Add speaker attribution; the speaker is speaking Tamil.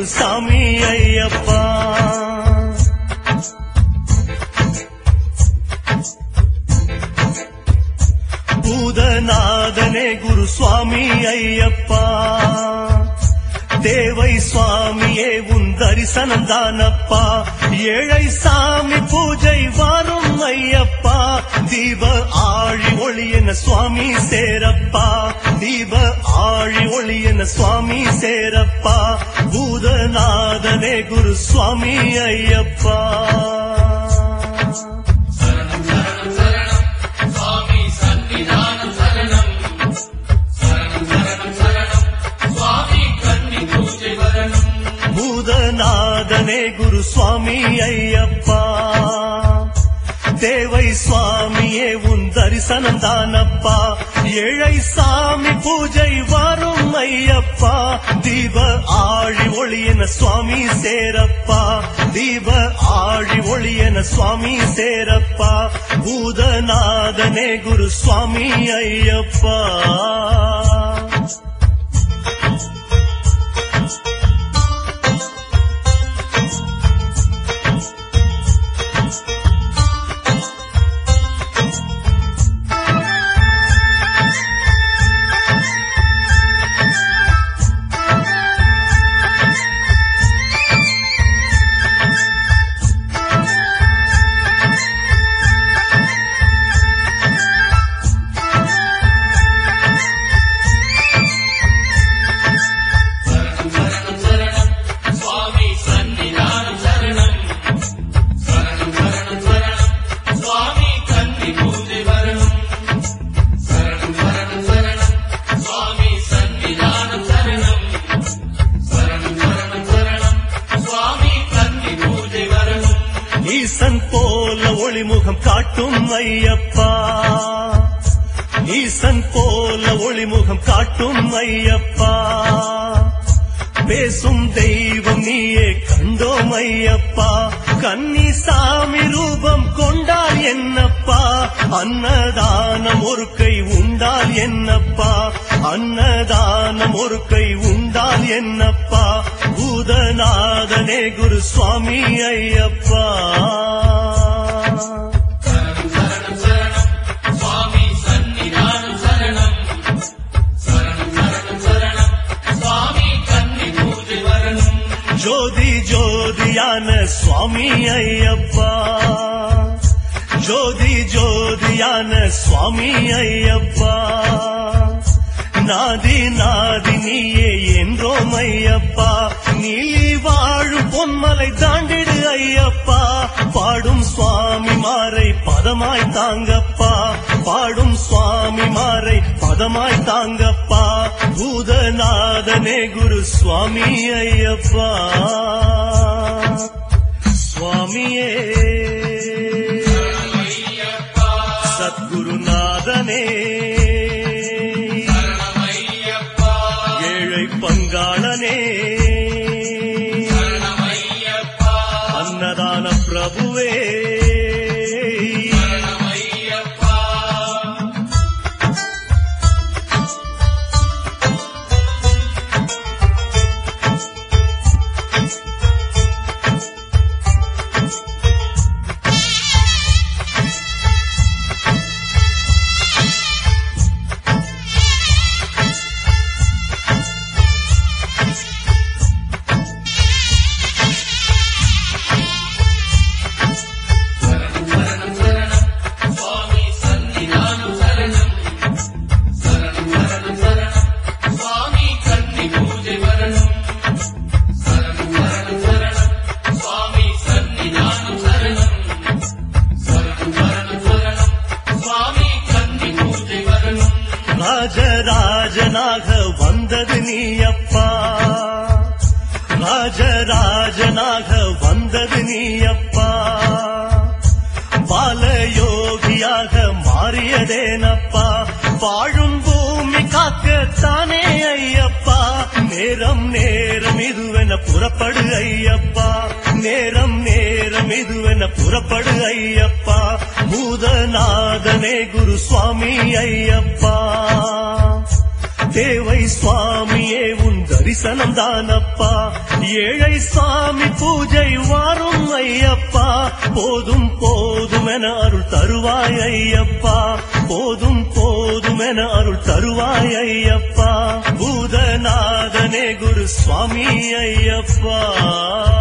Speaker 1: சாமி ஐயப்பா பூதநாதனே குரு சுவாமி ஐயப்பா தேவை சுவாமியே உன் தரிசனம் தானப்பா ஏழை சாமி பூஜை வரும் ஐயப்பா தீப ஆழி ஒளி என சுவாமி சேரப்பா தீப ஆழி ஒளி என சுவாமி சேரப்பா பூதநாதனே குரு சுவாமி ஐயப்பா
Speaker 2: சுவாமி சன்னிதானம் சரணம் சரணம் சரணம் சரணம் சுவாமி கன்னி பூஜை வரணும்
Speaker 1: பூதநாதனே குரு சுவாமி ஐயப்பா தேவை சுவாமியே உன் தரிசனம் தானப்பா ஏழை சாமி பூஜை வரும் ஐயப்பா தீப ஆழி ஒளி என சுவாமி சேரப்பா தீப ஆழி ஒளி என சுவாமி சேரப்பா பூதநாதனே குரு சுவாமி ஐயப்பா
Speaker 2: சரணம் சரணம் சரணம் சுவாமி சன்னிதானம் சரணம் சரணம் சரணம் சரணம் சுவாமி கன்னி பூஜை வரணும் சரணம் சரணம் சரணம் சுவாமி சன்னிதானம் சரணம் சரணம் சரணம் சரணம் சுவாமி கன்னி பூஜை வரணும்
Speaker 1: ஈசன் போல ஒளிமுகம் காட்டும் ஐயப்பா ஈசன் போல ஒளிமுகம் காட்டும் ஐயப்பா பேசும் தெய்வம் நீயே கண்டோம் ஐயப்பா கன்னி சாமி ரூபம் கொண்டால் என்னப்பா அன்னதானம் ஒரு கை உண்டால் என்னப்பா அன்னதானம் ஒரு கை உண்டால் என்னப்பா பூதநாதனே குரு சுவாமி ஐயப்பா
Speaker 2: சரணம் சரணம் சரணம் சுவாமி சன்னிதானம் சரணம் சரணம் சரணம் சரணம் சுவாமி கன்னி பூஜை வரணும்
Speaker 1: ஜோதி ஜோதியான சுவாமி ஐயப்பா ஜோதி ஜோதியான சுவாமி ஐயப்பா நாதி நாதி நீயே என்றோம் ஐயப்பா நீலி வாழும் பொன்மலை தாண்டிடு ஐயப்பா பாடும் சுவாமி மாறை பதமாய் தாங்கப்பா பாடும் சுவாமி மாறை பதமாய் தாங்கப்பா பூதநாதனே குரு சுவாமி ஐயப்பா சுவாமியே
Speaker 2: ஐயப்பா
Speaker 1: சத்குருநாதனே
Speaker 2: சரணமையப்பா
Speaker 1: ஏழை பங்காளனே
Speaker 2: சரணமையப்பா
Speaker 1: அன்னதான பிரபுவே
Speaker 2: சரணமையப்பா சரணம் சரணம் சரணம் சுவாமி சன்னிதானம் சரணம் சரணம் சரணம் சரணம் சுவாமி கன்னி பூஜை வரணும் சரணம் சரணம் சரணம் சுவாமி சன்னிதானம் சரணம் சரணம் சரணம் சரணம் சுவாமி கன்னி பூஜை வரணும்
Speaker 1: ராஜராஜனாக வந்தது நீ அப்பா ராஜராஜனாக வந்தது நீ அப்பா பாலயோகியாக மாறியதேனப்பா வாழும் பூமி காக்கத்தானே ஐயப்பா நேரம் நேரம் இதுவென புறப்படு ஐயப்பா நேரம் நேரம் இதுவென புறப்படு ஐயப்பா பூதநாதனே குரு சுவாமி ஐயப்பா தேவை சுவாமியே உன் தரிசனம் தானப்பா ஏழை சாமி பூஜை வாரும் ஐயப்பா போதும் போதும் என அருள் தருவாய் ஐயப்பா போதும் போதும் என அருள் தருவாய் ஐயப்பா பூதநாதனே குரு சுவாமி ஐயப்பா